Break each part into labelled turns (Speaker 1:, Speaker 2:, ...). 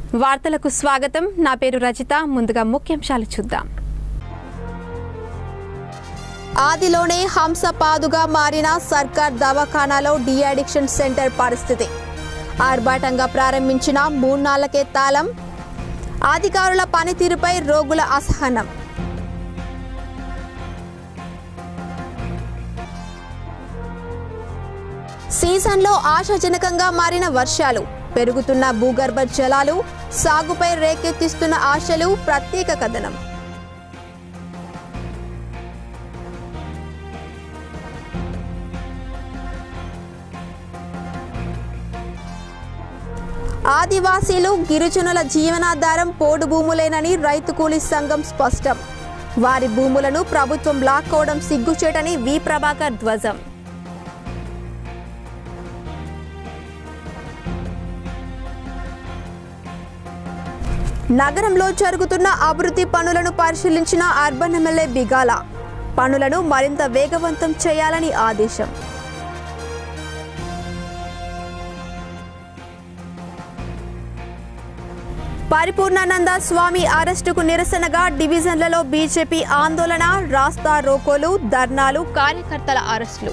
Speaker 1: వార్తలకు స్వాగతం నా పేరు రజిత ముందుగా ముఖ్యాంశాలు చూద్దాం
Speaker 2: ఆదిలోనే హంసపాదుగా మారిన సర్కార్ దవాఖానాలో డిఅడిక్షన్ సెంటర్ పరిస్థితి ఆర్భాటంగా ప్రారంభించిన మూడు తాళం అధికారుల పనితీరుపై రోగుల అసహనం సీజన్లో ఆశాజనకంగా మారిన వర్షాలు పెరుగుతున్న భూగర్భ జలాలు సాగుపై రేకెత్తిస్తున్న ఆశలు ప్రత్యేక కథనం ఆదివాసీలు గిరిజనుల జీవనాధారం పోడు భూములేనని రైతు కూలీ సంఘం స్పష్టం వారి భూములను ప్రభుత్వం లాక్కోవడం సిగ్గుచేటని వి ప్రభాకర్ ధ్వజం నగరంలో జరుగుతున్న అభివృద్ధి పనులను పరిశీలించిన అర్బన్ ఎమ్మెల్యే బిగాల పనులను మరింత వేగవంతం చేయాలని ఆదేశం పరిపూర్ణానంద స్వామి అరెస్టుకు నిరసనగా డివిజన్లలో బీజేపీ ఆందోళన రాస్తా రోకోలు ధర్నాలు కార్యకర్తల అరెస్టులు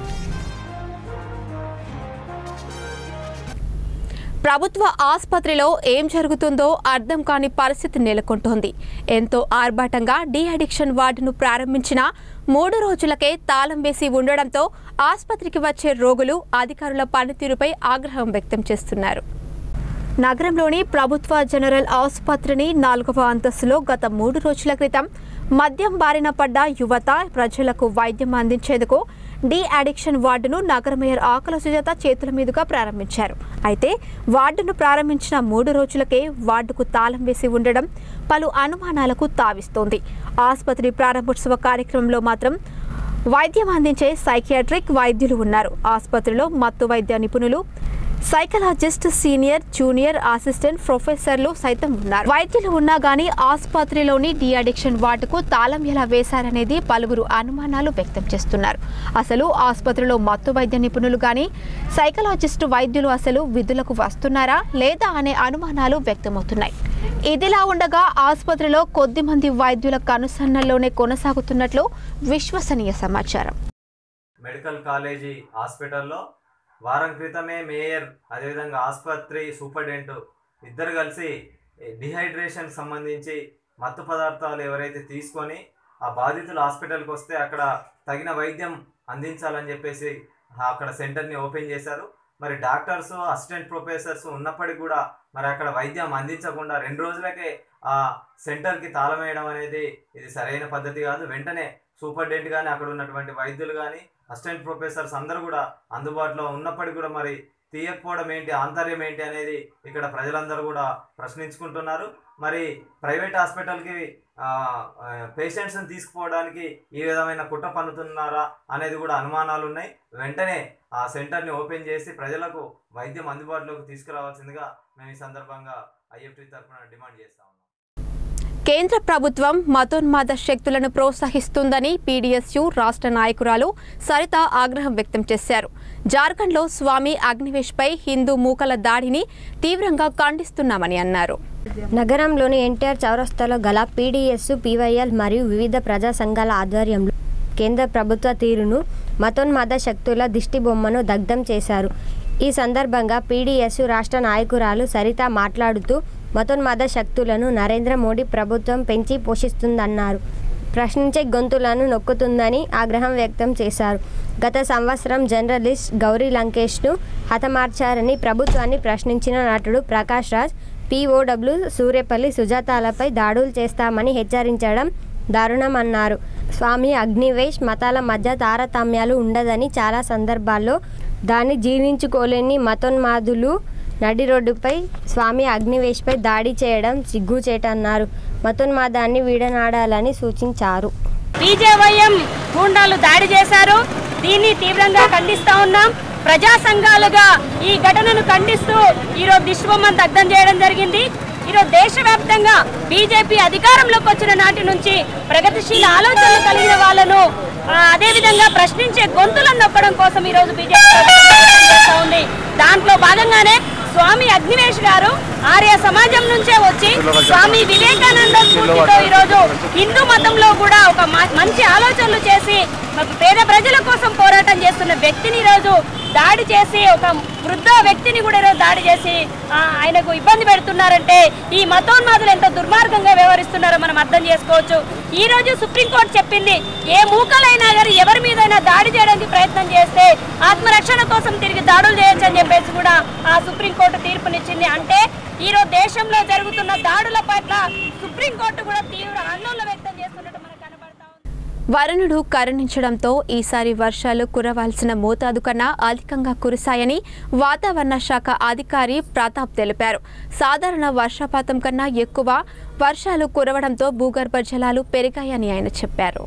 Speaker 2: ప్రభుత్వ ఆసుపత్రిలో ఏం జరుగుతుందో అర్థం కాని పరిస్థితి నెలకొంటోంది ఎంతో ఆర్భాటంగా డీఅడిక్షన్ వార్డును ప్రారంభించిన మూడు రోజులకే తాళం వేసి ఉండడంతో ఆసుపత్రికి వచ్చే రోగులు అధికారుల పనితీరుపై ఆగ్రహం వ్యక్తం చేస్తున్నారు నగరంలోని ప్రభుత్వ జనరల్ ఆసుపత్రిని నాలుగవ అంతస్తులో గత మూడు రోజుల క్రితం మద్యం బారిన పడ్డ యువత ప్రజలకు వైద్యం అందించేందుకు డి అడిక్షన్ వార్డును నగర మేయర్ ఆకుల సుజాత చేతుల మీదుగా ప్రారంభించారు అయితే వార్డును ప్రారంభించిన మూడు రోజులకే వార్డుకు తాళం వేసి ఉండడం పలు అనుమానాలకు తావిస్తోంది ఆసుపత్రి ప్రారంభోత్సవ కార్యక్రమంలో మాత్రం వైద్యం అందించే సైకియాట్రిక్ వైద్యులు ఉన్నారు ఆసుపత్రిలో మత్తు వైద్య నిపుణులు సైకలాజిస్ట్ సీనియర్ జూనియర్ అసిస్టెంట్ ప్రొఫెసర్లు సైతం ఉన్నారు వైద్యులు ఉన్నా గానీ ఆసుపత్రిలోని డి అడిక్షన్ వార్డుకు తాళం ఎలా వేశారనేది పలువురు అనుమానాలు వ్యక్తం చేస్తున్నారు అసలు ఆసుపత్రిలో మత్తు వైద్య నిపుణులు గాని సైకలాజిస్ట్ వైద్యులు అసలు విధులకు వస్తున్నారా లేదా అనే అనుమానాలు వ్యక్తమవుతున్నాయి ఇదిలా ఉండగా ఆసుపత్రిలో కొద్ది మంది వైద్యుల కనుసన్నల్లోనే కొనసాగుతున్నట్లు విశ్వసనీయ సమాచారం
Speaker 3: మెడికల్ కాలేజీ హాస్పిటల్లో వారం క్రితమే మేయర్ అదేవిధంగా ఆసుపత్రి సూపరింటెండెంట్ ఇద్దరు కలిసి డిహైడ్రేషన్ సంబంధించి మత్తు పదార్థాలు ఎవరైతే తీసుకొని ఆ బాధితులు హాస్పిటల్కి వస్తే అక్కడ తగిన వైద్యం అందించాలని చెప్పేసి అక్కడ సెంటర్ని ఓపెన్ చేశారు మరి డాక్టర్స్ అసిస్టెంట్ ప్రొఫెసర్స్ ఉన్నప్పటికీ కూడా మరి అక్కడ వైద్యం అందించకుండా రెండు రోజులకే ఆ సెంటర్కి తాళం వేయడం అనేది ఇది సరైన పద్ధతి కాదు వెంటనే సూపరింటెండెంట్ కానీ అక్కడ ఉన్నటువంటి వైద్యులు కానీ అసిస్టెంట్ ప్రొఫెసర్స్ అందరూ కూడా అందుబాటులో ఉన్నప్పటికీ కూడా మరి తీయకపోవడం ఏంటి ఆంతర్యం ఏంటి అనేది ఇక్కడ ప్రజలందరూ కూడా ప్రశ్నించుకుంటున్నారు మరి ప్రైవేట్ హాస్పిటల్కి పేషెంట్స్ని తీసుకుపోవడానికి ఈ విధమైన కుట్ర పన్నుతున్నారా అనేది కూడా అనుమానాలు ఉన్నాయి వెంటనే ఆ సెంటర్ని ఓపెన్ చేసి ప్రజలకు వైద్యం అందుబాటులోకి తీసుకురావాల్సిందిగా మేము ఈ సందర్భంగా ఐఎఫ్టీ తరఫున డిమాండ్ చేస్తా ఉన్నాం
Speaker 1: కేంద్ర ప్రభుత్వం మతోన్మాద శక్తులను ప్రోత్సహిస్తుందని పీడీఎస్యు రాష్ట్ర నాయకురాలు సరిత ఆగ్రహం వ్యక్తం చేశారు జార్ఖండ్లో స్వామి అగ్నివేష్పై హిందూ మూకల దాడిని తీవ్రంగా ఖండిస్తున్నామని అన్నారు
Speaker 4: నగరంలోని ఎన్టీఆర్ చౌరస్తాలో గల పీడీఎస్ పీవైఎల్ మరియు వివిధ ప్రజా సంఘాల ఆధ్వర్యంలో కేంద్ర ప్రభుత్వ తీరును మతోన్మాద శక్తుల దిష్టి బొమ్మను దగ్ధం చేశారు ఈ సందర్భంగా పీడీఎస్ రాష్ట్ర నాయకురాలు సరిత మాట్లాడుతూ మతోన్మాద శక్తులను నరేంద్ర మోడీ ప్రభుత్వం పెంచి పోషిస్తుందన్నారు ప్రశ్నించే గొంతులను నొక్కుతుందని ఆగ్రహం వ్యక్తం చేశారు గత సంవత్సరం జర్నలిస్ట్ గౌరీ లంకేష్ను హతమార్చారని ప్రభుత్వాన్ని ప్రశ్నించిన నటుడు ప్రకాష్ రాజ్ పీఓడబ్ల్యూ సూర్యపల్లి సుజాతాలపై దాడులు చేస్తామని హెచ్చరించడం దారుణమన్నారు స్వామి అగ్నివేష్ మతాల మధ్య తారతమ్యాలు ఉండదని చాలా సందర్భాల్లో దాన్ని జీర్ణించుకోలేని మతోన్మాదులు నడి రోడ్డుపై స్వామి అగ్నివేష్పై దాడి చేయడం సిగ్గుచేటన్నారు మతోన్మాదాన్ని వీడనాడాలని సూచించారు
Speaker 5: బీజేవైఎం గూండాలు దాడి చేశారు దీన్ని తీవ్రంగా ఖండిస్తా ఉన్నాం ప్రజా సంఘాలుగా ఈ ఘటనను ఖండిస్తూ ఈరోజు దిష్టిబొమ్మను దగ్ధం చేయడం జరిగింది ఈరోజు దేశవ్యాప్తంగా బీజేపీ అధికారంలోకి వచ్చిన నాటి నుంచి ప్రగతిశీల ఆలోచనలు కలిగిన వాళ్ళను ఆ, అదేవిధంగా ప్రశ్నించే గొంతులను నొక్కడం కోసం ఈరోజు బీజేపీ ప్రభుత్వం ప్రయత్నం చేస్తా ఉంది దాంట్లో భాగంగానే స్వామి అగ్నివేష్ గారు ఆర్య సమాజం నుంచే వచ్చి స్వామి వివేకానంద స్ఫూర్తితో ఈరోజు హిందూ మతంలో కూడా ఒక మ- మంచి ఆలోచనలు చేసి మాకు పేద ప్రజల కోసం పోరాటం చేస్తున్న వ్యక్తిని ఈరోజు దాడి చేసి ఒక వృద్ధ వ్యక్తిని కూడా ఈరోజు దాడి చేసి ఆ, ఆయనకు ఇబ్బంది పెడుతున్నారంటే ఈ మతోన్మాదులు ఎంత దుర్మార్గంగా వ్యవహరిస్తున్నారో మనం అర్థం చేసుకోవచ్చు ఈ రోజు సుప్రీంకోర్టు చెప్పింది ఏ మూకలైనా కానీ ఎవరి మీదైనా దాడి చేయడానికి ప్రయత్నం చేస్తే ఆత్మరక్షణ కోసం తిరిగి దాడులు చేయొచ్చు అని చెప్పేసి కూడా ఆ సుప్రీంకోర్టు తీర్పునిచ్చింది అంటే ఈ రోజు దేశంలో జరుగుతున్న దాడుల పట్ల సుప్రీంకోర్టు కూడా తీవ్ర ఆందోళన వ్యక్తం చేస్తున్నట్టు మనకు కనబడతా ఉంది
Speaker 2: వరుణుడు కరుణించడంతో ఈసారి వర్షాలు కురవాల్సిన మోతాదు కన్నా అధికంగా కురిశాయని వాతావరణ శాఖ అధికారి ప్రతాప్ తెలిపారు సాధారణ వర్షపాతం కన్నా ఎక్కువ వర్షాలు కురవడంతో భూగర్భ జలాలు పెరిగాయని ఆయన చెప్పారు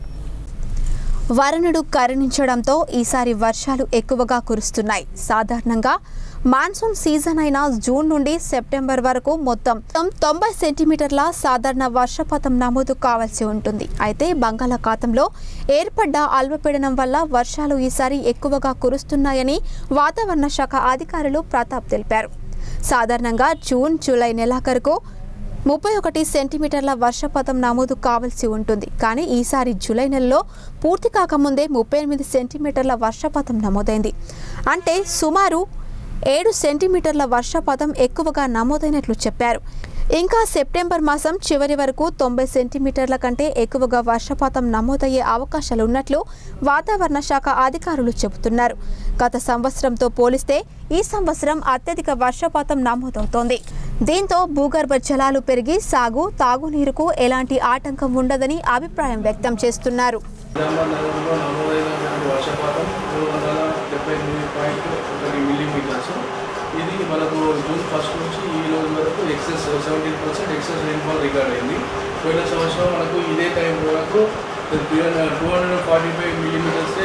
Speaker 2: వరుణుడు కరుణించడంతో ఈసారి వర్షాలు ఎక్కువగా కురుస్తున్నాయి సాధారణంగా మాన్సూన్ సీజన్ అయిన జూన్ నుండి సెప్టెంబర్ వరకు మొత్తం తొంభై సెంటీమీటర్ల సాధారణ వర్షపాతం నమోదు కావాల్సి ఉంటుంది అయితే బంగాళాఖాతంలో ఏర్పడ్డ అల్పపీడనం వల్ల వర్షాలు ఈసారి ఎక్కువగా కురుస్తున్నాయని వాతావరణ శాఖ అధికారులు ప్రతాప్ తెలిపారు సాధారణంగా జూన్ జూలై నెలాఖరుకు ముప్పై ఒకటి సెంటీమీటర్ల వర్షపాతం నమోదు కావాల్సి ఉంటుంది కానీ ఈసారి జూలై నెలలో పూర్తి కాకముందే ముప్పై ఎనిమిది సెంటీమీటర్ల వర్షపాతం నమోదైంది అంటే సుమారు ఏడు సెంటీమీటర్ల వర్షపాతం ఎక్కువగా నమోదైనట్లు చెప్పారు ఇంకా సెప్టెంబర్ మాసం చివరి వరకు తొంభై సెంటీమీటర్ల కంటే ఎక్కువగా వర్షపాతం నమోదయ్యే అవకాశాలు ఉన్నట్లు వాతావరణ శాఖ అధికారులు చెబుతున్నారు గత సంవత్సరంతో పోలిస్తే ఈ సంవత్సరం అత్యధిక వర్షపాతం నమోదవుతోంది దీంతో భూగర్భ జలాలు పెరిగి సాగు తాగునీరుకు ఎలాంటి ఆటంకం ఉండదని అభిప్రాయం వ్యక్తం చేస్తున్నారు
Speaker 6: నిజామాబాద్ నగరంలో నమోదైనటువంటి వర్షపాతం మూడు వందల డెబ్బై ఎనిమిది పాయింట్ ఒకటి మిల్లీమీటర్స్ ఇది మనకు జూన్ ఫస్ట్ నుంచి ఈ రోజు వరకు excess seventeen percent excess rainfall record అయింది పోయిన సంవత్సరం మనకు ఇదే టైం వరకు టూ హండ్రెడ్ ఫార్టీ ఫైవ్ మిల్లీమీటర్సే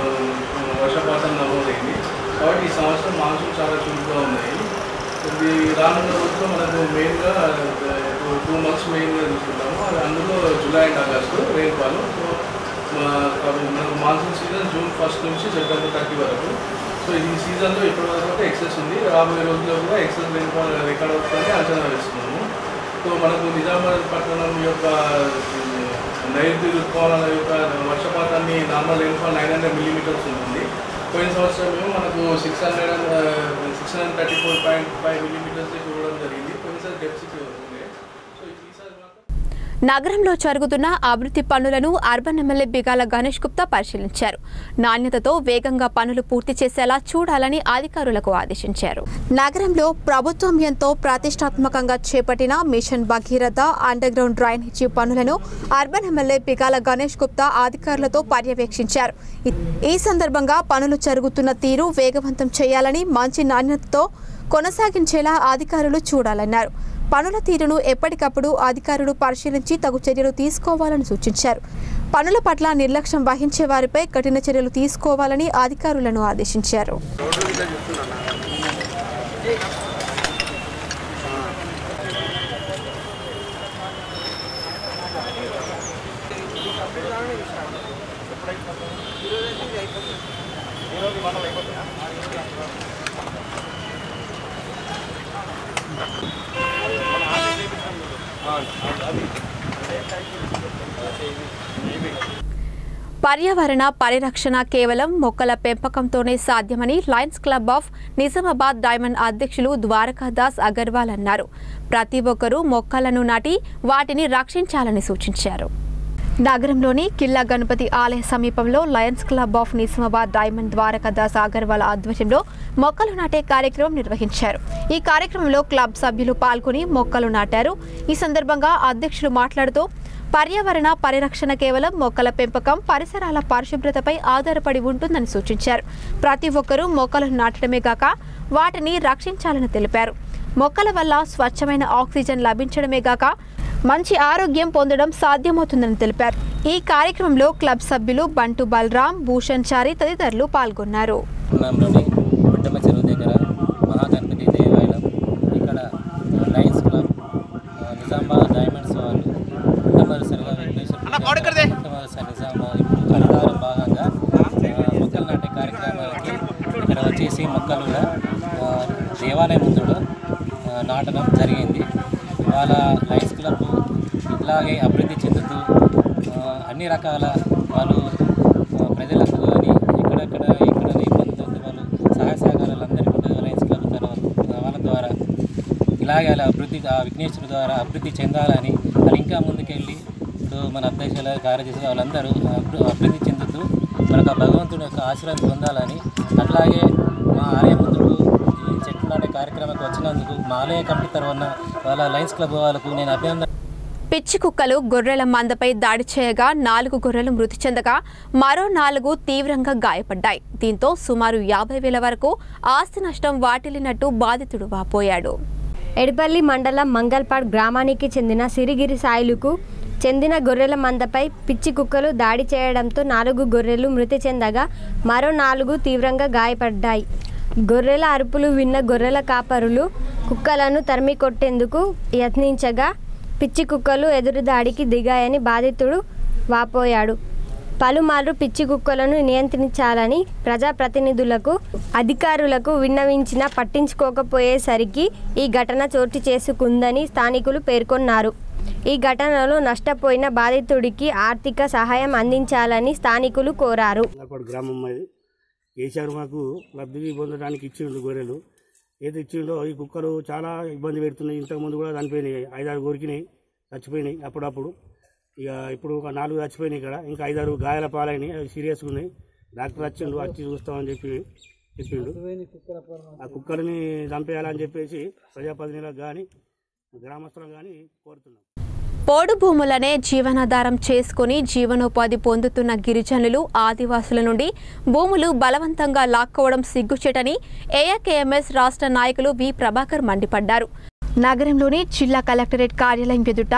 Speaker 6: వర్షపాతం నమోదైంది కాబట్టి ఈ సంవత్సరం మాన్సూన్ చాలా చురుకుగా ఉన్నాయి ఇది రానున్న రోజుల్లో మనకు మెయిన్గా టూ మంత్స్ మెయిన్గా తీసుకుంటాము అది అందులో July and August rainfall so మా- కాబట్టి మనకు మాన్సూన్ సీజన్ జూన్ ఫస్ట్ నుంచి సెప్టెంబర్ థర్టీ వరకు సో ఈ సీజన్లో ఇప్పటి వరకు అయితే ఎక్సెస్ ఉంది రాబోయే రోజుల్లో కూడా ఎక్సెస్ రెయిన్ఫాల్ రికార్డ్ అవుతుందని అంచనా వేస్తున్నాము సో మనకు నిజామాబాద్ పట్టణం యొక్క ఉమ్, నైరుతి ఋతుపవనాల యొక్క వర్షపాతాన్ని normal rainfall nine hundred millimetres ఉంటుంది పోయిన సంవత్సరం ఏమో మనకు six hundred and six hundred thirty four point five millimetres చూడడం జరిగింది పోయినసారి డెఫిసిట్ ఉండే సో ఈసారి మాత్రం
Speaker 2: నగరంలో జరుగుతున్న అభివృద్ధి పనులను అర్బన్ ఎమ్మెల్యే బిగాల గణేష్ గుప్తా పరిశీలించారు నాణ్యతతో వేగంగా పనులు పూర్తి చేసేలా చూడాలని అధికారులకు ఆదేశించారు నగరంలో ప్రభుత్వం ఎంతో ప్రతిష్టాత్మకంగా చేపట్టిన mission Bhagiratha underground drainage పనులను అర్బన్ ఎమ్మెల్యే బిగాల గణేష్ గుప్తా అధికారులతో పర్యవేక్షించారు ఈ- ఈ సందర్భంగా పనులు జరుగుతున్న తీరు వేగవంతం చేయాలని మంచి నాణ్యతతో కొనసాగించేలా అధికారులు చూడాలన్నారు పనుల తీరును ఎప్పటికప్పుడు అధికారులు పరిశీలించి తగు చర్యలు తీసుకోవాలని సూచించారు పనుల పట్ల నిర్లక్ష్యం వహించే వారిపై కఠిన చర్యలు తీసుకోవాలని అధికారులను ఆదేశించారు పర్యావరణ పరిరక్షణ కేవలం మొక్కల పెంపకంతోనే సాధ్యమని Lions Club of Nizamabad Diamond అధ్యక్షులు ద్వారకాదాస్ అగర్వాల్ అన్నారు ప్రతి ఒక్కరూ మొక్కలను నాటి వాటిని రక్షించాలని సూచించారు నగరంలోని కిల్లా గణపతి ఆలయ సమీపంలో Lions Club of Nizamabad Diamond Dwarakadas Agarwal ఆధ్వర్యంలో మొక్కలు నాటే కార్యక్రమం నిర్వహించారు ఈ కార్యక్రమంలో క్లబ్ సభ్యులు పాల్గొని మొక్కలు నాటారు ఈ సందర్భంగా అధ్యక్షులు మాట్లాడుతూ పర్యావరణ పరిరక్షణ కేవలం మొక్కల పెంపకం పరిసరాల పరిశుభ్రతపై ఆధారపడి ఉంటుందని సూచించారు ప్రతి ఒక్కరూ మొక్కలను నాటడమే కాక వాటిని రక్షించాలని తెలిపారు మొక్కల వల్ల స్వచ్ఛమైన ఆక్సిజన్ లభించడమే గాక మంచి ఆరోగ్యం పొందడం సాధ్యమవుతుందని తెలిపారు ఈ కార్యక్రమంలో క్లబ్ సభ్యులు బంటు బలరాం భూషణ్ చారి తదితరులు పాల్గొన్నారు
Speaker 7: పట్టణంలోని పుట్టమ చెరువు దగ్గర మహాగణపతి దేవాలయం ఇక్కడ లయన్స్ క్లబ్ ఆ, నిజామాబాద్ డైమండ్స్ వాళ్ళు మొట్టమొదటిసారిగా వెంకటేశ్వర మొట్టమొదటిసారి నిజామాబాద్ ఇప్పుడు హరితారం భాగంగా ఆ, మొక్కలు నాటే కార్యక్రమానికి ఇక్కడ వచ్చేసి మొక్కలు కూడా, ఆ, దేవాలయం ముందులో ఆ, నాటడం జరిగింది ఇవాళ లయన్స్ క్లబ్ ఇట్లాగే అభివృద్ధి చెందుతూ ఆ, అన్ని రకాల వాళ్ళు ఆ, ప్రజలకు కానీ ఎక్కడెక్కడ ఎక్కడ ఇబ్బంది ఉంది వాళ్ళు సహాయ సహకారాలు అందరికీ ఉంటుంది లయన్స్ క్లబ్ తర్వాత వాళ్ళ ద్వారా ఇలాగే అలా అభివృద్ధి ఆ విఘ్నేశ్వరు ద్వారా అభివృద్ధి చెందాలని వాళ్ళు ఇంకా ముందుకెళ్ళి ఇప్పుడు మన అధ్యక్షులు కార్యదర్శులు వాళ్ళందరూ అభి- అభివృద్ధి చెందుతూ మనకు ఆ భగవంతుని యొక్క ఆశీర్వాదం పొందాలని అట్లాగే మా ఆలయ ముందుకు ఈ చెట్లు నాటే కార్యక్రమానికి వచ్చినందుకు మా ఆలయ కమిటీ తరఫున వాళ్ళ లయన్స్ క్లబ్ వాళ్ళకు నేను అభినందన
Speaker 2: పిచ్చి కుక్కలు గొర్రెల మందపై దాడి చేయగా నాలుగు గొర్రెలు మృతి చెందగా మరో నాలుగు తీవ్రంగా గాయపడ్డాయి దీంతో సుమారు యాభై వేల వరకు ఆస్తి నష్టం వాటిల్లినట్టు బాధితుడు వాపోయాడు
Speaker 4: ఎడిపల్లి మండలం మంగల్పాడ్ గ్రామానికి చెందిన సిరిగిరి సాయిలుకు చెందిన గొర్రెల మందపై పిచ్చి కుక్కలు దాడి చేయడంతో నాలుగు గొర్రెలు మృతి చెందగా మరో నాలుగు తీవ్రంగా గాయపడ్డాయి గొర్రెల అరుపులు విన్న గొర్రెల కాపరులు కుక్కలను తరిమి కొట్టేందుకు యత్నించగా పిచ్చి కుక్కలు ఎదురుదాడికి దిగాయని బాధితుడు వాపోయాడు పలుమార్లు పిచ్చి కుక్కలను నియంత్రించాలని ప్రజాప్రతినిధులకు అధికారులకు విన్నవించినా పట్టించుకోకపోయేసరికి ఈ ఘటన చోటు చేసుకుందని స్థానికులు పేర్కొన్నారు ఈ ఘటనలో నష్టపోయిన బాధితుడికి ఆర్థిక సహాయం అందించాలని స్థానికులు కోరారు
Speaker 8: అక్కడ గ్రామం అది కేసీఆర్ మాకు లబ్ధి పొందడానికి ఇచ్చిండు గొర్రెలు ఏది ఇచ్చిండో ఈ కుక్కలు చాలా ఇబ్బంది పెడుతున్నాయి ఇంతకుముందు కూడా చనిపోయినాయి ఐదారు కొరికినాయి చచ్చిపోయినాయి అప్పుడప్పుడు ఇక ఇప్పుడు ఒక నాలుగు చచ్చిపోయినాయి ఇక్కడ ఇంకా ఐదారు గాయాల పాలైనాయి అవి సీరియస్గా ఉన్నాయి డాక్టర్ వచ్చిండు వచ్చి చూస్తామని చెప్పి చెప్పిండు ఆ కుక్కలని చంపేయాలని చెప్పేసి ప్రజాప్రతినిధులకు కానీ గ్రామస్తులకు కానీ కోరుతున్నాం
Speaker 2: పోడు భూములనే జీవనాధారం చేసుకుని జీవనోపాధి పొందుతున్న గిరిజనులు ఆదివాసుల నుండి భూములు బలవంతంగా లాక్కోవడం సిగ్గుచేటని ఏఐకేఎంఎస్ రాష్ట్ర నాయకులు వి ప్రభాకర్ మండిపడ్డారు నగరంలోని జిల్లా కలెక్టరేట్ కార్యాలయం ఎదుట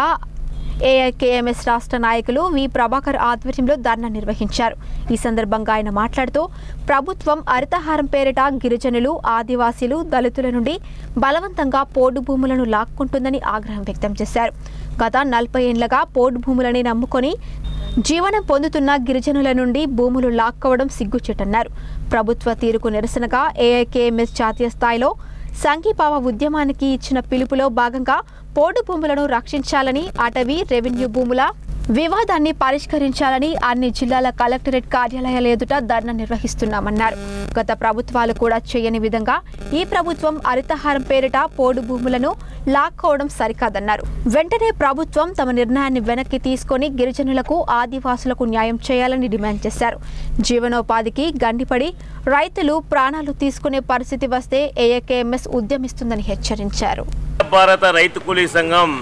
Speaker 2: ఏఐకేఎంఎస్ రాష్ట్ర నాయకులు వి ప్రభాకర్ ఆధ్వర్యంలో ధర్నా నిర్వహించారు ఈ సందర్భంగా ఆయన మాట్లాడుతూ ప్రభుత్వం హరితహారం పేరిట గిరిజనులు ఆదివాసీలు దళితుల నుండి బలవంతంగా పోడు భూములను లాక్కుంటుందని ఆగ్రహం వ్యక్తం చేశారు గత నలభై ఏళ్లగా పోడు భూములని నమ్ముకొని జీవనం పొందుతున్న గిరిజనుల నుండి భూములు లాక్కోవడం సిగ్గుచేటన్నారు ప్రభుత్వ తీరుకు నిరసనగా ఏఐకేఎంఎస్ జాతీయ స్థాయిలో సంఘీభావ ఉద్యమానికి ఇచ్చిన పిలుపులో భాగంగా పోడు భూములను రక్షించాలని అటవీ రెవెన్యూ భూముల వివాదాన్ని పరిష్కరించాలని అన్ని జిల్లాల కలెక్టరేట్ కార్యాలయాల ఎదుట ధర్నా నిర్వహిస్తున్నామన్నారు గత ప్రభుత్వాలు కూడా చేయని విధంగా ఈ ప్రభుత్వం హరితహారం పేరిట పోడు భూములను లాక్కోవడం సరికాదన్నారు వెంటనే ప్రభుత్వం తమ నిర్ణయాన్ని వెనక్కి తీసుకొని గిరిజనులకు ఆదివాసులకు న్యాయం చేయాలని డిమాండ్ చేశారు జీవనోపాధికి గండిపడి రైతులు ప్రాణాలు తీసుకునే పరిస్థితి వస్తే ఏఏకేఎంఎస్ ఉద్యమిస్తుందని హెచ్చరించారు
Speaker 9: భారత రైతు కూలీ సంఘం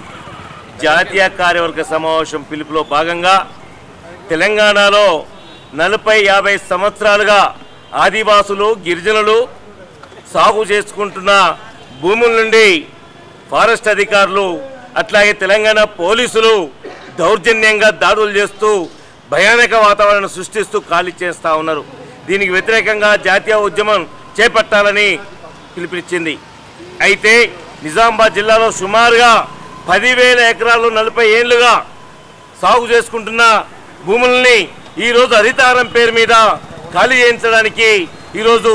Speaker 9: జాతీయ కార్యవర్గ సమావేశం పిలుపులో భాగంగా తెలంగాణలో నలభై యాభై సంవత్సరాలుగా ఆదివాసులు గిరిజనులు సాగు చేసుకుంటున్న భూముల నుండి ఫారెస్ట్ అధికారులు అట్లాగే తెలంగాణ పోలీసులు దౌర్జన్యంగా దాడులు చేస్తూ భయానక వాతావరణం సృష్టిస్తూ ఖాళీ చేస్తూ ఉన్నారు దీనికి వ్యతిరేకంగా జాతీయ ఉద్యమం చేపట్టాలని పిలుపునిచ్చింది అయితే నిజామాబాద్ జిల్లాలో సుమారుగా పదివేల ఎకరాలు నలభై ఏళ్లుగా సాగు చేసుకుంటున్న భూముల్ని ఈరోజు హరితారం పేరు మీద ఖాళీ చేయించడానికి ఈరోజు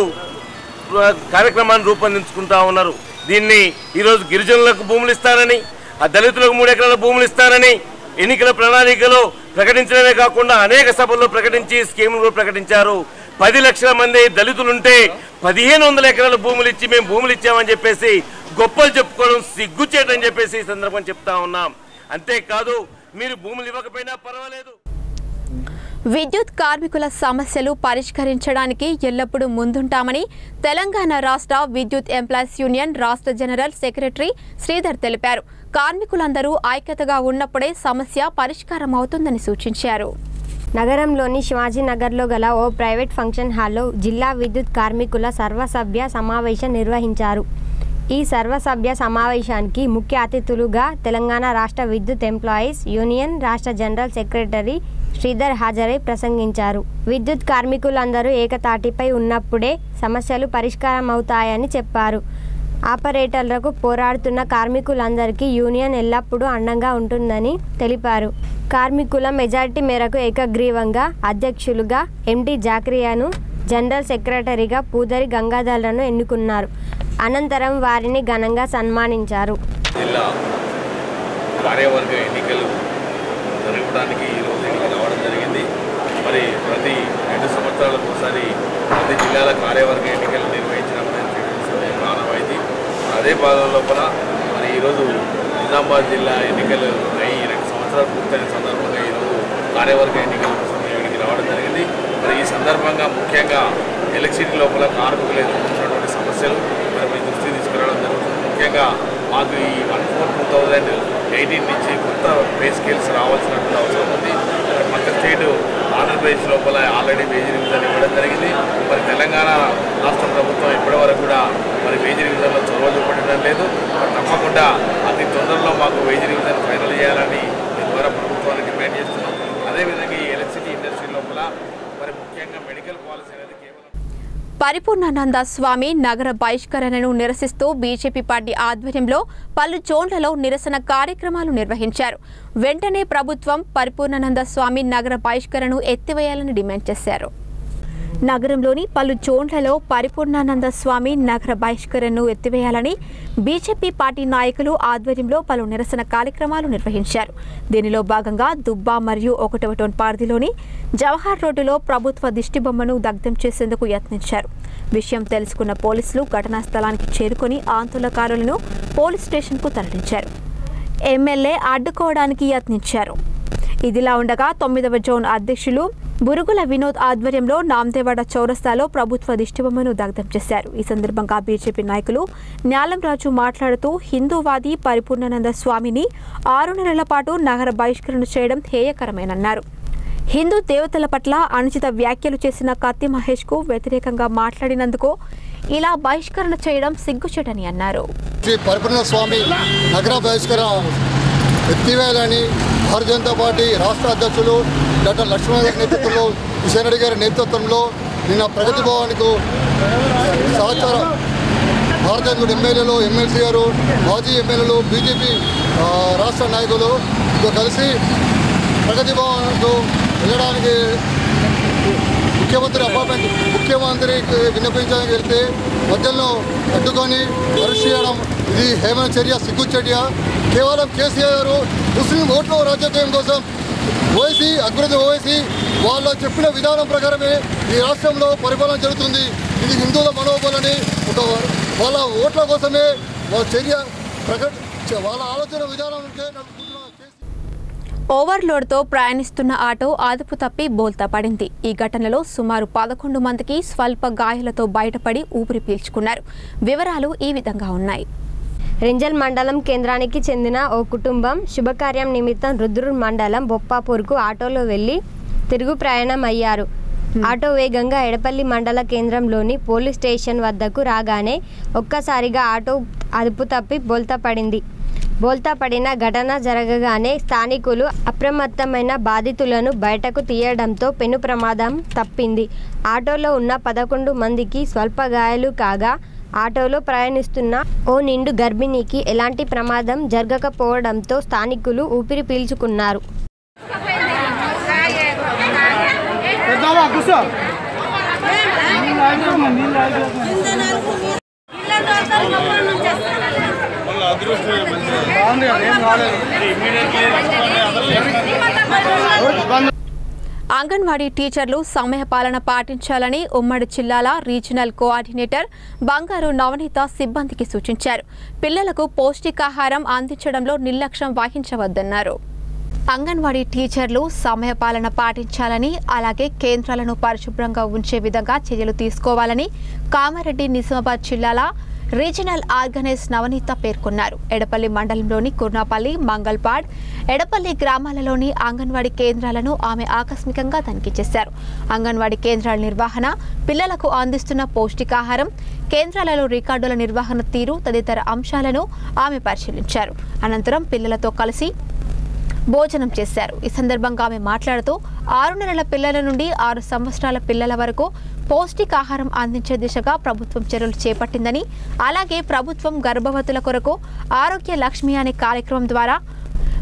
Speaker 9: ఆ, కార్యక్రమాన్ని రూపొందించుకుంటా ఉన్నారు దీన్ని ఈరోజు గిరిజనులకు భూములు ఇస్తారని ఆ దళితులకు మూడు ఎకరాల భూములు ఇస్తారని ఎన్నికల ప్రణాళికలో ప్రకటించడమే కాకుండా అనేక సభల్లో ప్రకటించి స్కీములు కూడా ప్రకటించారు పది లక్షల మంది దళితులుంటే పదిహేను వందల ఎకరాల భూములు ఇచ్చి మేము భూములు ఇచ్చామని చెప్పేసి గొప్పలు చెప్పుకోవడం సిగ్గుచేటని చెప్పేసి ఈ సందర్భం చెప్తా ఉన్నాం అంతేకాదు మీరు భూములు ఇవ్వకపోయినా పర్వాలేదు
Speaker 2: విద్యుత్ కార్మికుల సమస్యలు పరిష్కరించడానికి ఎల్లప్పుడూ ముందుంటామని తెలంగాణ రాష్ట్ర విద్యుత్ ఎంప్లాయీస్ యూనియన్ రాష్ట్ర జనరల్ సెక్రటరీ శ్రీధర్ తెలిపారు కార్మికులందరూ ఐక్యతగా ఉన్నప్పుడే సమస్య పరిష్కారం అవుతుందని సూచించారు
Speaker 4: నగరంలోని శివాజీనగర్లో గల ఓ ప్రైవేట్ ఫంక్షన్ హాల్లో జిల్లా విద్యుత్ కార్మికుల సర్వసభ్య సమావేశం నిర్వహించారు ఈ సర్వసభ్య సమావేశానికి ముఖ్య అతిథులుగా తెలంగాణ రాష్ట్ర విద్యుత్ ఎంప్లాయీస్ యూనియన్ రాష్ట్ర జనరల్ సెక్రటరీ శ్రీధర్ హాజరై ప్రసంగించారు విద్యుత్ కార్మికులందరూ ఏకతాటిపై ఉన్నప్పుడే సమస్యలు పరిష్కారం అవుతాయని చెప్పారు ఆపరేటర్లకు పోరాడుతున్న కార్మికులందరికీ యూనియన్ ఎల్లప్పుడూ అండంగా ఉంటుందని తెలిపారు కార్మికుల మెజార్టీ మేరకు ఏకగ్రీవంగా అధ్యక్షులుగా ఎండి జాక్రియాను జనరల్ సెక్రటరీగా పూదరి గంగాధర్లను ఎన్నుకున్నారు అనంతరం వారిని ఘనంగా సన్మానించారు
Speaker 10: జిల్లా కార్యవర్గ ఎన్నికలు జరగడానికి ఈరోజు ఇక్కడికి రావడం జరిగింది మరి ప్రతి రెండు సంవత్సరాలకు ఒకసారి ప్రతి జిల్లాల కార్యవర్గ ఎన్నికలు నిర్వహించడం అనేది ప్రారంభమైంది అదే భాగం లోపల మరి ఈరోజు నిజామాబాద్ జిల్లా ఎన్నికలు అయి రెండు సంవత్సరాలు పూర్తయిన సందర్భంగా ఈరోజు కార్యవర్గ ఎన్నికల కోసం మేము ఇక్కడికి రావడం జరిగింది మరి ఈ సందర్భంగా ముఖ్యంగా ఎలక్ట్రిసిటీ లోపల కార్మికులు ఎదుర్కొంటున్నటువంటి సమస్యలు మరి మీ దృష్టికి తీసుకురావడం జరుగుతుంది ముఖ్యంగా మాకు ఈ one four two thousand eighteen నుంచి కొత్త పే స్కేల్స్ రావాల్సినటువంటి అవసరం ఉంది మరి పక్క స్టేట్ ఆంధ్రప్రదేశ్ లోపల ఆల్రెడీ వేజ్ రివిజన్ ఇవ్వడం జరిగింది మరి తెలంగాణ రాష్ట్ర ప్రభుత్వం ఇప్పటివరకు కూడా మరి వేజ్ రివిజన్లో చొరవ చూపడం లేదు మరి తప్పకుండా అతి తొందరలో మాకు వేజ్ రివిజన్ ఫైనల్ చేయాలని మీ ద్వారా ప్రభుత్వాన్ని డిమాండ్ చేస్తున్నాం అదేవిధంగా ఈ ఎలక్ట్రిసిటీ ఇండస్ట్రీ లోపల మరి ముఖ్యంగా మెడికల్ పాలసీ అనేది కేవలం
Speaker 1: పరిపూర్ణానంద స్వామి నగర బహిష్కరణను నిరసిస్తూ బీజేపీ పార్టీ ఆధ్వర్యంలో పలు జోన్లలో నిరసన కార్యక్రమాలు నిర్వహించారు వెంటనే ప్రభుత్వం పరిపూర్ణానంద స్వామి నగర బహిష్కరణను ఎత్తివేయాలని డిమాండ్ చేశారు నగరంలోని పలు జోన్లలో పరిపూర్ణానంద స్వామి నగర బహిష్కరణను ఎత్తివేయాలని బీజేపీ పార్టీ నాయకులు ఆధ్వర్యంలో పలు నిరసన కార్యక్రమాలు నిర్వహించారు దీనిలో భాగంగా దుబ్బా మరియు ఒకటవ టోన్ పార్దిలోని జవహర్ రోడ్డులో ప్రభుత్వ దిష్టిబొమ్మను దగ్ధం చేసేందుకు యత్నించారు విషయం తెలుసుకున్న పోలీసులు ఘటనా స్థలానికి చేరుకొని ఆందోళనకారులను పోలీస్ స్టేషన్కు తరలించారు ఎమ్మెల్యే అడ్డుకోవడానికి యత్నించారు ఇదిలా ఉండగా తొమ్మిదవ జోన్ అధ్యక్షులు బురుగుల వినోద్ ఆధ్వర్యంలో నామదేవాడ చౌరస్తాలో ప్రభుత్వ దిష్టిబొమ్మను దగ్ధం చేశారు ఈ సందర్భంగా బీజేపీ నాయకులు న్యాలంరాజు మాట్లాడుతూ హిందూవాది పరిపూర్ణానంద స్వామిని ఆరు నెలల పాటు నగర బహిష్కరణ చేయడం హేయకరమేనన్నారు హిందూ దేవతల పట్ల అనుచిత వ్యాఖ్యలు చేసిన కత్తి మహేష్ కు వ్యతిరేకంగా మాట్లాడినందుకు ఇలా బహిష్కరణ చేయడం సిగ్గుచేటని అన్నారు
Speaker 11: శ్రీ పరిపూర్ణ స్వామి నగర బహిష్కరణ ఎత్తివేయాలని భారతీయ జనతా పార్టీ రాష్ట్ర అధ్యక్షులు డాక్టర్ లక్ష్మణ గారి నేతృత్వంలో కిషన్ రెడ్డి గారి నేతృత్వంలో నిన్న ప్రగతి భవన్కు సహచార భారతీయ జనతా ఎమ్మెల్యేలు ఎమ్మెల్సీ గారు మాజీ ఎమ్మెల్యేలు బీజేపీ ఆ, రాష్ట్ర నాయకులు తో కలిసి ప్రగతి భవన్కు వెళ్ళడానికి ముఖ్యమంత్రి అపార్ట్మెంట్ ముఖ్యమంత్రికి విన్నపించడానికి వెళ్తే మధ్యలో అడ్డుకొని అరెస్ట్ చేయడం ఇది హేమన చర్య సిగ్గు చర్య కేవలం కేసీఆర్ గారు ముస్లిం ఓట్ల రాజకీయం కోసం ఓవైసీ అభివృద్ధి ఓవైసీ వాళ్ళు చెప్పిన విధానం ప్రకారమే ఈ రాష్ట్రంలో పరిపాలన జరుగుతుంది ఇది హిందువుల మనోబలని ఒక వాళ్ళ ఓట్ల కోసమే వాళ్ళ చర్య ప్రకట వాళ్ళ ఆలోచన విధానం ఉంటే నడుపుకుంటున్న
Speaker 1: ఓవర్లోడ్తో ప్రయాణిస్తున్న ఆటో అదుపు తప్పి బోల్తా పడింది ఈ ఘటనలో సుమారు పదకొండు మందికి స్వల్ప గాయాలతో బయటపడి ఊపిరి పీల్చుకున్నారు వివరాలు ఈ విధంగా ఉన్నాయి
Speaker 4: రెంజల్ మండలం కేంద్రానికి చెందిన ఓ కుటుంబం శుభకార్యం నిమిత్తం రుద్రూర్ మండలం బొప్పాపూర్కు ఆటోలో వెళ్లి తిరుగు ప్రయాణం అయ్యారు ఆటో వేగంగా ఎడపల్లి మండల కేంద్రంలోని పోలీస్ స్టేషన్ వద్దకు రాగానే ఒక్కసారిగా ఆటో అదుపు తప్పి బోల్తా పడింది బోల్తా పడిన ఘటన జరగగానే స్థానికులు అప్రమత్తమైన బాధితులను బయటకు తీయడంతో పెను ప్రమాదం తప్పింది ఆటోలో ఉన్న పదకొండు మందికి స్వల్ప గాయాలు కాగా ఆటోలో ప్రయాణిస్తున్న ఓ నిండు గర్భిణికి ఎలాంటి ప్రమాదం జరగకపోవడంతో స్థానికులు ఊపిరి పీల్చుకున్నారు
Speaker 1: అంగన్వాడీ టీచర్లు సమయపాలన పాటించాలని ఉమ్మడి జిల్లాల రీజనల్ కోఆర్డినేటర్ బంగారు నవనీత సిబ్బందికి సూచించారు పిల్లలకు పౌష్టికాహారం అందించడంలో నిర్లక్ష్యం వహించవద్దన్నారు అంగన్వాడీ టీచర్లు సమయపాలన పాటించాలని అలాగే కేంద్రాలను పరిశుభ్రంగా ఉంచే విధంగా చర్యలు తీసుకోవాలని కామారెడ్డి నిజామాబాద్ జిల్లాల రీజనల్ ఆర్గనైజ్ నవనీత పేర్కొన్నారు ఎడపల్లి మండలంలోని కుర్నాపల్లి మంగల్పాడ్ ఎడపల్లి గ్రామాలలోని అంగన్వాడీ కేంద్రాలను ఆమె ఆకస్మికంగా తనిఖీ చేశారు అంగన్వాడీ కేంద్రాల నిర్వహణ పిల్లలకు అందిస్తున్న పౌష్టికాహారం కేంద్రాలలో రికార్డుల నిర్వహణ తీరు తదితర అంశాలను ఆమె పరిశీలించారు అనంతరం పిల్లలతో కలిసి భోజనం చేశారు ఈ సందర్భంగా ఆమె మాట్లాడుతూ ఆరు నెలల పిల్లల నుండి ఆరు సంవత్సరాల పిల్లల వరకు పౌష్టికాహారం అందించే దిశగా ప్రభుత్వం చర్యలు చేపట్టిందని అలాగే ప్రభుత్వం గర్భవతుల కొరకు ఆరోగ్య లక్ష్మి అనే కార్యక్రమం ద్వారా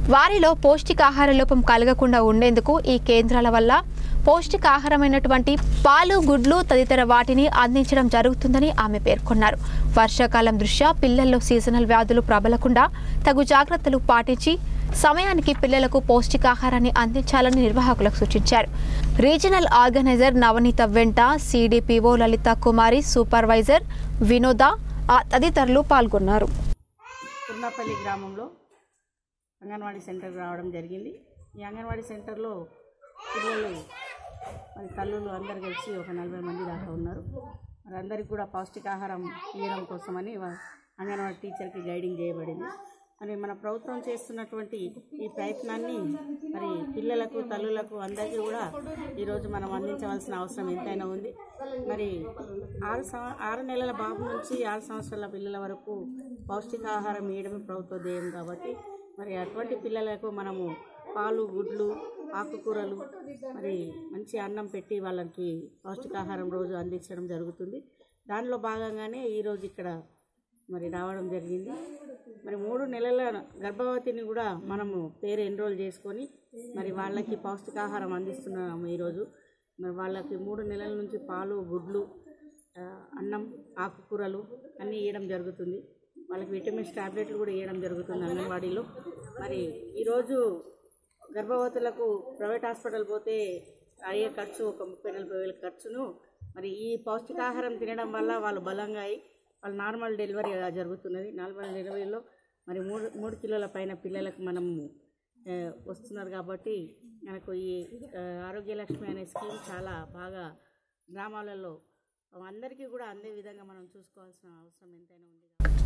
Speaker 1: వారిలో పౌష్టికాహార లోపం కలగకుండా ఉండేందుకు ఈ కేంద్రాల వల్ల పౌష్టికాహారమైనటువంటి పాలు గుడ్లు తదితర వాటిని అందించడం జరుగుతుందని ఆమె పేర్కొన్నారు వర్షాకాలం దృష్ట్యా పిల్లల్లో సీజనల్ వ్యాధులు ప్రబలకుండా తగు జాగ్రత్తలు పాటించి సమయానికి పిల్లలకు పౌష్టికాహారాన్ని అందించాలని నిర్వాహకులకు సూచించారు రీజనల్ ఆర్గనైజర్ నవనీత వెంట సిడిపిఓ లలిత కుమారి సూపర్వైజర్ వినోద ఆ తదితరులు పాల్గొన్నారు
Speaker 12: కుర్నాపల్లి గ్రామంలో అంగన్వాడీ సెంటర్కి రావడం జరిగింది ఈ అంగన్వాడీ సెంటర్లో పిల్లలు మరి తల్లులు అందరు కలిసి ఒక నలభై మంది దాకా ఉన్నారు మరి అందరికి కూడా పౌష్టికాహారం ఇవ్వడం కోసమని వా- అంగన్వాడీ టీచర్కి గైడింగ్ చేయబడింది మరి మన ప్రభుత్వం చేస్తున్నటువంటి ఈ ప్రయత్నాన్ని మరి పిల్లలకు తల్లులకు అందరికీ కూడా ఈరోజు మనం అందించవలసిన అవసరం ఎంతైనా ఉంది మరి ఆరు సంవ ఆరు నెలల బాబు నుంచి ఆరు సంవత్సరాల పిల్లల వరకు పౌష్టికాహారం ఇవ్వడమే ప్రభుత్వ ధ్యేయం కాబట్టి మరి అటువంటి పిల్లలకు మనము పాలు గుడ్లు ఆకుకూరలు మరి మంచి అన్నం పెట్టి వాళ్ళకి పౌష్టికాహారం రోజు అందించడం జరుగుతుంది దానిలో భాగంగానే ఈరోజు ఇక్కడ మరి రావడం జరిగింది మరి మూడు నెలల గర్భవతిని కూడా మనము పేరు ఎన్రోల్ చేసుకొని మరి వాళ్ళకి పౌష్టికాహారం అందిస్తున్నాము ఈరోజు మరి వాళ్ళకి మూడు నెలల నుంచి పాలు గుడ్లు ఆ, అన్నం ఆకుకూరలు అన్నీ ఇవ్వడం జరుగుతుంది వాళ్ళకి విటమిన్స్ టాబ్లెట్లు కూడా ఇవ్వడం జరుగుతుంది అంగన్వాడీలో మరి ఈరోజు గర్భవతులకు ప్రైవేట్ హాస్పిటల్ పోతే అయ్యే ఖర్చు ఒక ముప్పై నలభై వేల ఖర్చును మరి ఈ పౌష్టికాహారం తినడం వల్ల వాళ్ళు బలంగా అయి వాళ్ళు నార్మల్ డెలివరీ జరుగుతున్నది నార్మల్ డెలివరీలో మరి మూడు మూడు కిలోల పైన పిల్లలకు మనం ఆ, వస్తున్నారు కాబట్టి మనకు ఈ ఆ, ఆరోగ్య లక్ష్మి అనే స్కీమ్ చాలా బాగా గ్రామాలలో అందరికీ కూడా అందే విధంగా మనం చూసుకోవాల్సిన అవసరం ఎంతైనా ఉంది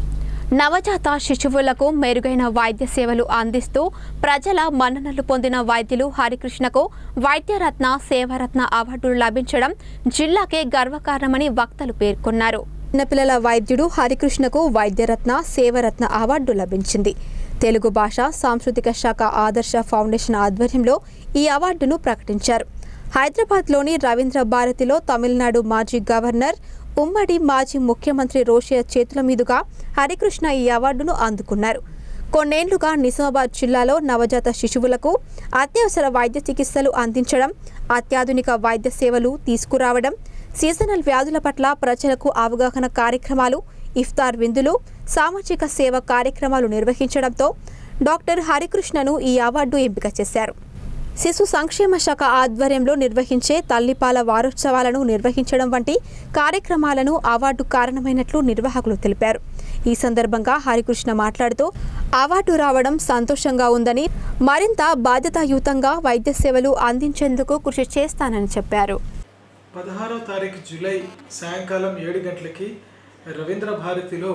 Speaker 1: నవజాత శిశువులకు మెరుగైన వైద్య సేవలు అందిస్తూ ప్రజల మన్ననలు పొందిన వైద్యులు హరికృష్ణకు వైద్యరత్న సేవరత్న అవార్డులు లభించడం జిల్లాకే గర్వకారణమని వక్తలు పేర్కొన్నారు చిన్నపిల్లల వైద్యుడు హరికృష్ణకు వైద్యరత్న సేవరత్న అవార్డు లభించింది తెలుగు భాష సాంస్కృతిక శాఖ ఆదర్శ ఫౌండేషన్ ఆధ్వర్యంలో ఈ అవార్డును ప్రకటించారు హైదరాబాద్లోని రవీంద్ర భారతిలో తమిళనాడు మాజీ గవర్నర్ ఉమ్మడి మాజీ ముఖ్యమంత్రి రోషయ్య చేతుల మీదుగా హరికృష్ణ ఈ అవార్డును అందుకున్నారు కొన్నేళ్లుగా నిజామాబాద్ జిల్లాలో నవజాత శిశువులకు అత్యవసర వైద్య చికిత్సలు అందించడం అత్యాధునిక వైద్య సేవలు తీసుకురావడం సీజనల్ వ్యాధుల పట్ల ప్రజలకు అవగాహన కార్యక్రమాలు ఇఫ్తార్ విందులు సామాజిక సేవ కార్యక్రమాలు నిర్వహించడంతో డాక్టర్ హరికృష్ణను ఈ అవార్డు ఎంపిక చేశారు శిశు సంక్షేమ శాఖ ఆధ్వర్యంలో నిర్వహించే తల్లిపాల వారోత్సవాలను నిర్వహించడం వంటి కార్యక్రమాలను అవార్డు కారణమైనట్లు నిర్వాహకులు తెలిపారు ఈ సందర్భంగా హరికృష్ణ మాట్లాడుతూ అవార్డు రావడం సంతోషంగా ఉందని మరింత బాధ్యతాయుతంగా వైద్య సేవలు అందించేందుకు కృషి చేస్తానని చెప్పారు
Speaker 13: పదహారో తారీఖు జూలై సాయంకాలం ఏడు గంటలకి రవీంద్ర భారతిలో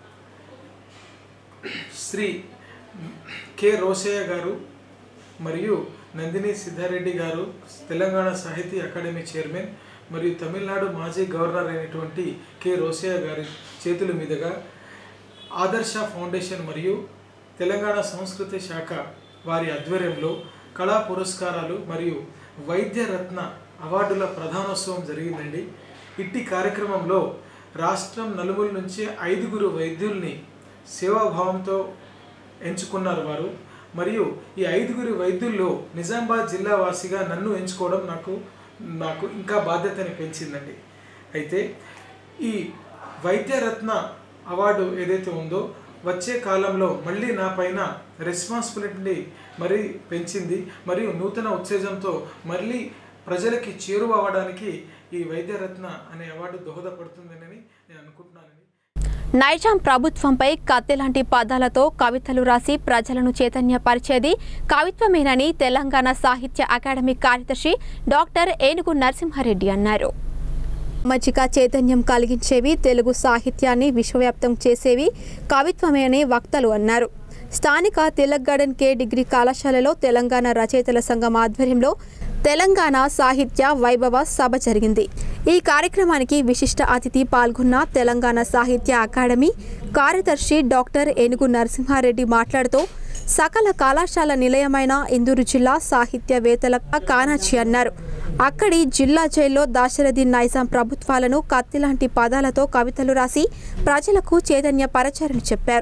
Speaker 13: శ్రీ కె రోసయ్య గారు మరియు నందిని సిద్ధారెడ్డి గారు తెలంగాణ సాహితీ అకాడమీ చైర్మన్ మరియు తమిళనాడు మాజీ గవర్నర్ అయినటువంటి కె రోసయ్య గారి చేతుల మీదుగా ఆదర్శ ఫౌండేషన్ మరియు తెలంగాణ సంస్కృతి శాఖ వారి ఆధ్వర్యంలో కళా పురస్కారాలు మరియు వైద్య రత్న అవార్డుల ప్రధానోత్సవం జరిగిందండి ఇట్టి కార్యక్రమంలో రాష్ట్రం నలుమూల నుంచి ఐదుగురు వైద్యుల్ని సేవాభావంతో ఎంచుకున్నారు వారు మరియు ఈ ఐదుగురు వైద్యుల్లో నిజామాబాద్ జిల్లా వాసిగా నన్ను ఎంచుకోవడం నాకు నాకు ఇంకా బాధ్యతని పెంచిందండి అయితే ఈ వైద్యరత్న అవార్డు ఏదైతే ఉందో వచ్చే కాలంలో మళ్ళీ నా పైన రెస్పాన్సిబిలిటీని మరీ పెంచింది మరియు నూతన ఉత్తేజంతో మళ్ళీ ప్రజలకి చేరువ అవ్వడానికి ఈ వైద్యరత్న అనే అవార్డు దోహదపడుతుందని నేను అనుకుంటున్నానండి
Speaker 1: నైజాం ప్రభుత్వంపై కత్తెలాంటి పదాలతో కవితలు రాసి ప్రజలను చైతన్యపరిచేది కవిత్వమేనని తెలంగాణ సాహిత్య అకాడమీ కార్యదర్శి డాక్టర్ ఏనుగు నరసింహారెడ్డి అన్నారు సామాజిక చైతన్యం కలిగించేవి తెలుగు సాహిత్యాన్ని విశ్వవ్యాప్తం చేసేవి కవిత్వమే అని వక్తలు అన్నారు స్థానిక తిలక్ గార్డెన్ కే డిగ్రీ కళాశాలలో తెలంగాణ రచయితల సంఘం ఆధ్వర్యంలో తెలంగాణ సాహిత్య వైభవ సభ జరిగింది ఈ కార్యక్రమానికి విశిష్ట అతిథి పాల్గొన్న తెలంగాణ సాహిత్య అకాడమీ కార్యదర్శి డాక్టర్ ఏనుగు నరసింహారెడ్డి మాట్లాడుతూ సకల కళాశాల నిలయమైన ఇందూరు జిల్లా సాహిత్యవేత్తల కానాచి అన్నారు అక్కడి జిల్లా జైల్లో దాశరథి నైజాం ప్రభుత్వాలను కత్తిలాంటి పదాలతో కవితలు రాసి ప్రజలకు చైతన్యపరచారని చెప్పారు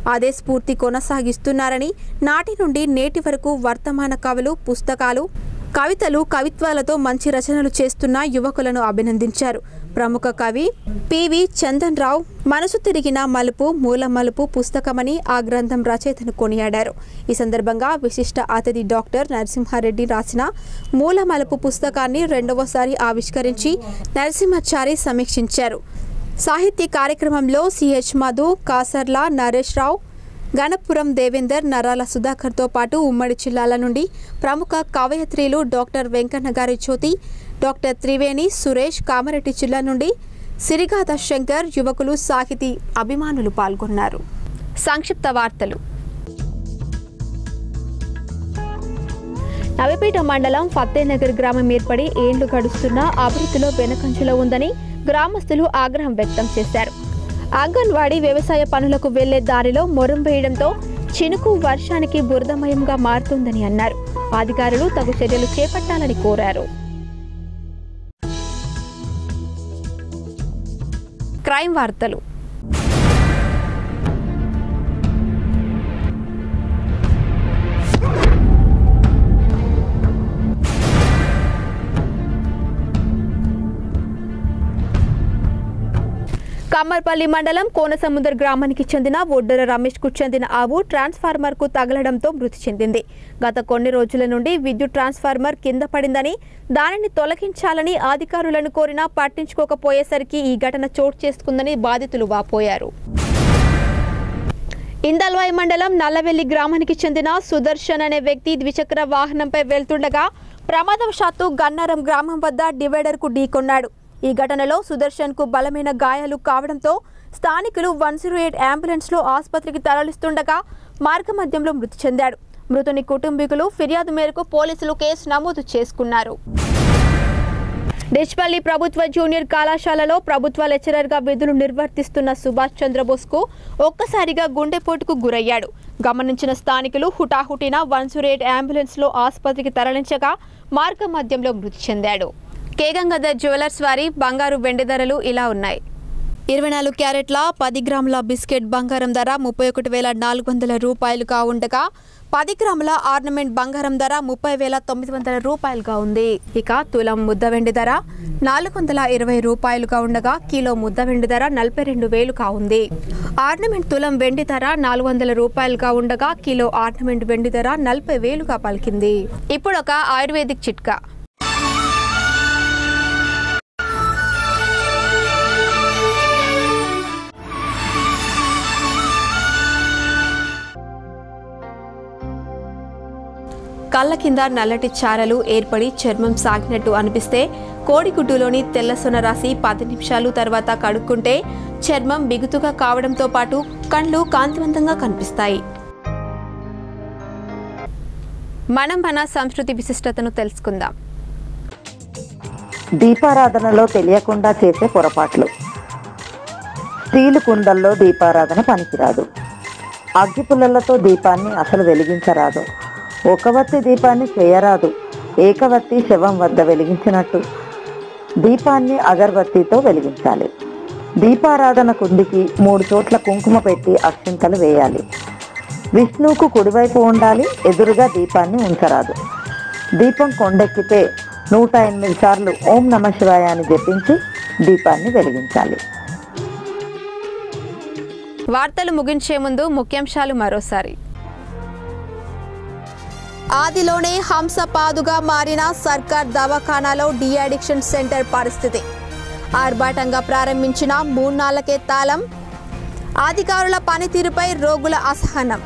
Speaker 2: అదే స్ఫూర్తి కొనసాగిస్తున్నారని నాటి నుండి నేటి వరకు వర్తమాన కవులు పుస్తకాలు కవితలు కవిత్వాలతో మంచి రచనలు చేస్తున్న యువకులను అభినందించారు ప్రముఖ కవి పివి చందన్ రావు మనసు తిరిగిన మలుపు మూల మలుపు పుస్తకమని ఆ గ్రంథం రచయితను కొనియాడారు ఈ సందర్భంగా విశిష్ట అతిథి డాక్టర్ నరసింహారెడ్డి రాసిన మూల మలుపు పుస్తకాన్ని రెండవసారి ఆవిష్కరించి నరసింహాచారి సమీక్షించారు సాహితీ కార్యక్రమంలో సిహెచ్ మధు కాసర్ల నరేష్ రావు గణపురం దేవేందర్ నరాల సుధాకర్తో పాటు ఉమ్మడి జిల్లాల నుండి ప్రముఖ కవయత్రిలు డాక్టర్ వెంకన్న గారి జ్యోతి డాక్టర్ త్రివేణి సురేష్ కామారెడ్డి జిల్లా నుండి సిరిగాత శంకర్ యువకులు సాహితీ అభిమానులు పాల్గొన్నారు సంక్షిప్త వార్తలు నవిపేట మండలం ఫత్తేనగర్ గ్రామం ఏర్పడి ఏండ్లు గడుస్తున్నా అభివృద్ధిలో వెనుకంజలో ఉందని గ్రామస్తులు ఆగ్రహం వ్యక్తం చేశారు అంగన్వాడీ వ్యవసాయ పనులకు వెళ్లే దారిలో మొరం వేయడంతో చినుకు వర్షానికి బురదమయంగా మారుతుందని అన్నారు అధికారులు తగు చర్యలు చేపట్టాలని కోరారు క్రైమ్ వార్తలు కమ్మర్పల్లి మండలం కోనసముద్ర గ్రామానికి చెందిన ఒడ్డర రమేష్ కు చెందిన ఆవు ట్రాన్స్ఫార్మర్ కు తగలడంతో మృతి చెందింది గత కొన్ని రోజుల నుండి విద్యుత్ ట్రాన్స్ఫార్మర్ కింద పడిందని దానిని తొలగించాలని అధికారులను కోరినా పట్టించుకోకపోయేసరికి ఈ ఘటన చోటు చేసుకుందని బాధితులు వాపోయారు ఇందల్వాయి మండలం నల్లవెల్లి గ్రామానికి చెందిన సుదర్శన్ అనే వ్యక్తి ద్విచక్ర వాహనంపై వెళ్తుండగా ప్రమాదవశాత్తు గన్నారం గ్రామం వద్ద డివైడర్కు ఢీకొన్నాడు ఈ ఘటనలో సుదర్శన్ కు బలమైన గాయాలు కావడంతో స్థానికులు వన్ జీరో ఎయిట్ అంబులెన్స్లో ఆసుపత్రికి తరలిస్తుండగా మార్గమధ్యంలో మృతి చెందాడు మృతుని కుటుంబీకులు ఫిర్యాదు మేరకు పోలీసులు కేసు నమోదు చేసుకున్నారు డిచ్పల్లి ప్రభుత్వ జూనియర్ కళాశాలలో ప్రభుత్వ లెక్చరర్గా విధులు నిర్వర్తిస్తున్న సుభాష్ చంద్రబోస్కు ఒక్కసారిగా గుండెపోటుకు గురయ్యాడు గమనించిన స్థానికులు హుటాహుటిన వన్ జీరో ఎయిట్ అంబులెన్స్లో ఆసుపత్రికి తరలించగా మార్గ మధ్యంలో మృతి చెందాడు కేగంగదర్ జ్యువెలర్స్ వారి బంగారు వెండి ధరలు ఇలా ఉన్నాయి ఇరవై నాలుగు క్యారెట్ల పది గ్రాముల బిస్కెట్ బంగారం ధర ముప్పై ఒకటి వేల నాలుగు వందల రూపాయలుగా ఉండగా పది గ్రాముల ఆర్నమెంట్ బంగారం ధర ముప్పై వేల తొమ్మిది వందల రూపాయలుగా ఉంది ఇక తులం ముద్ద వెండి ధర నాలుగు వందల ఇరవై రూపాయలుగా ఉండగా కిలో ముద్ద వెండి ధర నలభై రెండు వేలుగా ఉంది ఆర్నమెంట్ తులం వెండి ధర నాలుగు వందల రూపాయలుగా ఉండగా కిలో ఆర్నమెంట్ వెండి ధర నలభై వేలుగా పలికింది ఇప్పుడు ఒక ఆయుర్వేదిక్ చిట్కా కళ్ళ కింద నల్లటి చారలు ఏర్పడి చర్మం సాగినట్టు అనిపిస్తే కోడిగుడ్డులోని తెల్ల సొన రాసి పది నిమిషాలు తర్వాత కడుక్కుంటే చర్మం బిగుతుగా కావడంతో పాటు కళ్ళు కాంతివంతంగా కనిపిస్తాయి మనం మన సంస్కృతి విశిష్టతను తెలుసుకుందాం
Speaker 14: దీపారాధనలో తెలియకుండా చేసే పొరపాట్లు స్టీలు కుండల్లో దీపారాధన పనికిరాదు అగ్గిపుల్లలతో దీపాన్ని అసలు వెలిగించరాదు ఒకవత్తి దీపాన్ని చేయరాదు ఏకవత్తి శవం వద్ద వెలిగించినట్టు దీపాన్ని అగరబత్తితో వెలిగించాలి దీపారాధన కుండికి మూడు చోట్ల కుంకుమ పెట్టి అక్షింతలు వేయాలి విష్ణువుకు కుడివైపు ఉండాలి ఎదురుగా దీపాన్ని ఉంచరాదు దీపం కొండెక్కితే నూట ఎనిమిది సార్లు ఓం నమ శివాయ అని జపించి దీపాన్ని వెలిగించాలి
Speaker 2: వార్తలు ముగించే ముందు ముఖ్యాంశాలు మరోసారి ఆదిలోనే హంసపాదుగా మారిన సర్కార్ దవాఖానాలో డీఅడిక్షన్ సెంటర్ పరిస్థితి ఆర్భాటంగా ప్రారంభించిన మూడు తాళం అధికారుల పనితీరుపై రోగుల అసహనం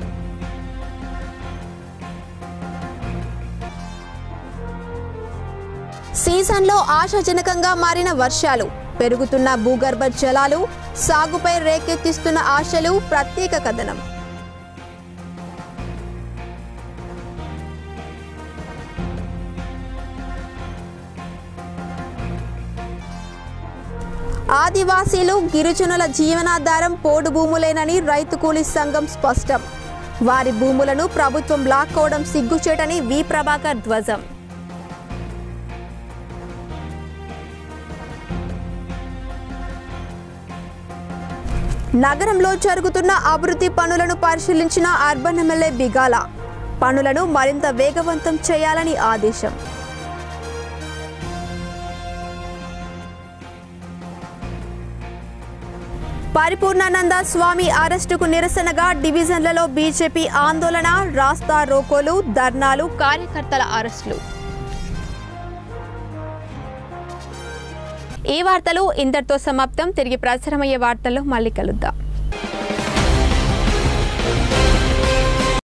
Speaker 2: సీజన్లో ఆశాజనకంగా మారిన వర్షాలు పెరుగుతున్న భూగర్భ జలాలు సాగుపై రేకెత్తిస్తున్న ఆశలు ప్రత్యేక కథనం ఆదివాసీలు గిరిజనుల జీవనాధారం పోడు భూములేనని రైతు కూలీ సంఘం స్పష్టం వారి భూములను ప్రభుత్వం లాక్కోవడం సిగ్గుచేటని వి ప్రభాకర్ ధ్వజం నగరంలో జరుగుతున్న అభివృద్ధి పనులను పరిశీలించిన అర్బన్ ఎమ్మెల్యే బిగాల పనులను మరింత వేగవంతం చేయాలని ఆదేశం పరిపూర్ణానంద స్వామి అరెస్టుకు నిరసనగా డివిజన్లలో బీజేపీ ఆందోళన రాస్తా రోకోలు ధర్నాలు కార్యకర్తల అరెస్టులు ఈ వార్తలు ఇంతటితో సమాప్తం తిరిగి ప్రసారమయ్యే వార్తల్లో మళ్ళీ కలుద్దాం